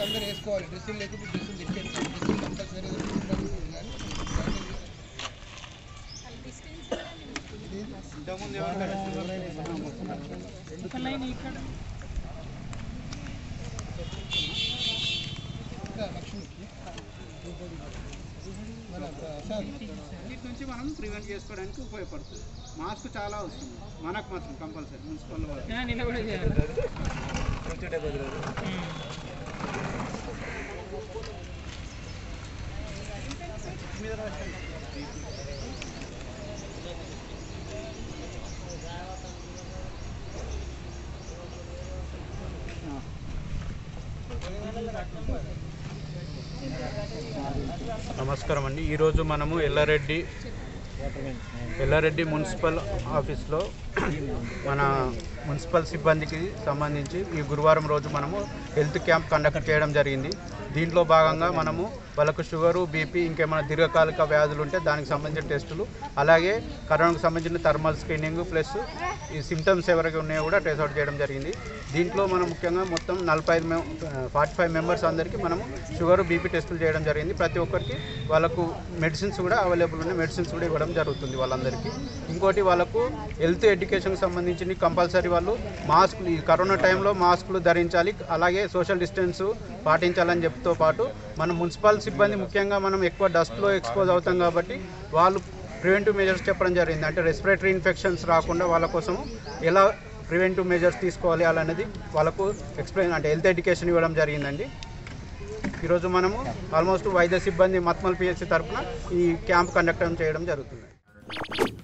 అందరూ వేసుకోవాలి డ్రెస్సులు లేకపోతే డ్రెస్సులు తెచ్చేది డ్రెస్సులు కంపల్సరీ వేసుకుంటారు కానీ ఇంతకుముందు ఇంకా లక్ష్మికి మన ప్రసాద్ వీటి నుంచి మనం ప్రివెంట్ చేసుకోవడానికి ఉపయోగపడుతుంది మాస్క్ చాలా వస్తుంది మనకు మాత్రం కంపల్సరీ మున్సిపల్ వాళ్ళు నమస్కారం అండి ఈరోజు మనము ఎల్లారెడ్డి ఎల్లారెడ్డి మున్సిపల్ ఆఫీస్లో మన మున్సిపల్ సిబ్బందికి సంబంధించి ఈ గురువారం రోజు మనము హెల్త్ క్యాంప్ కండక్ట్ చేయడం జరిగింది దీంట్లో భాగంగా మనము వాళ్ళకు షుగరు బీపీ ఇంకేమైనా దీర్ఘకాలిక వ్యాధులు ఉంటే దానికి సంబంధించిన టెస్టులు అలాగే కరోనాకు సంబంధించిన థర్మల్ స్క్రీనింగ్ ప్లస్ ఈ సిమ్టమ్స్ ఎవరికి ఉన్నాయో కూడా ట్రేస్ అవుట్ చేయడం జరిగింది దీంట్లో మనం ముఖ్యంగా మొత్తం నలభై ఐదు ఫార్టీ ఫైవ్ మెంబర్స్ అందరికీ మనము షుగర్ బీపీ టెస్టులు చేయడం జరిగింది ప్రతి ఒక్కరికి వాళ్ళకు మెడిసిన్స్ కూడా అవైలబుల్ ఉన్నాయి మెడిసిన్స్ కూడా ఇవ్వడం జరుగుతుంది వాళ్ళందరికీ ఇంకోటి వాళ్ళకు హెల్త్ ఎడ్యుకేషన్కి సంబంధించి కంపల్సరీ వాళ్ళు మాస్కులు ఈ కరోనా టైంలో మాస్కులు ధరించాలి అలాగే సోషల్ డిస్టెన్స్ పాటించాలని చెప్తూ పాటు మన మున్సిపల్ సిబ్బంది ముఖ్యంగా మనం ఎక్కువ డస్ట్లో ఎక్స్పోజ్ అవుతాం కాబట్టి వాళ్ళు ప్రివెంటివ్ మెజర్స్ చెప్పడం జరిగింది అంటే రెస్పిరేటరీ ఇన్ఫెక్షన్స్ రాకుండా వాళ్ళ కోసం ఎలా ప్రివెంటివ్ మెజర్స్ తీసుకోవాలి అలానేది వాళ్ళకు ఎక్స్ప్లెయిన్ అంటే హెల్త్ ఎడ్యుకేషన్ ఇవ్వడం జరిగిందండి ఈరోజు మనము ఆల్మోస్ట్ వైద్య సిబ్బంది మత్మల్ పిహెచ్సి తరఫున ఈ క్యాంప్ కండక్ట్ చేయడం జరుగుతుంది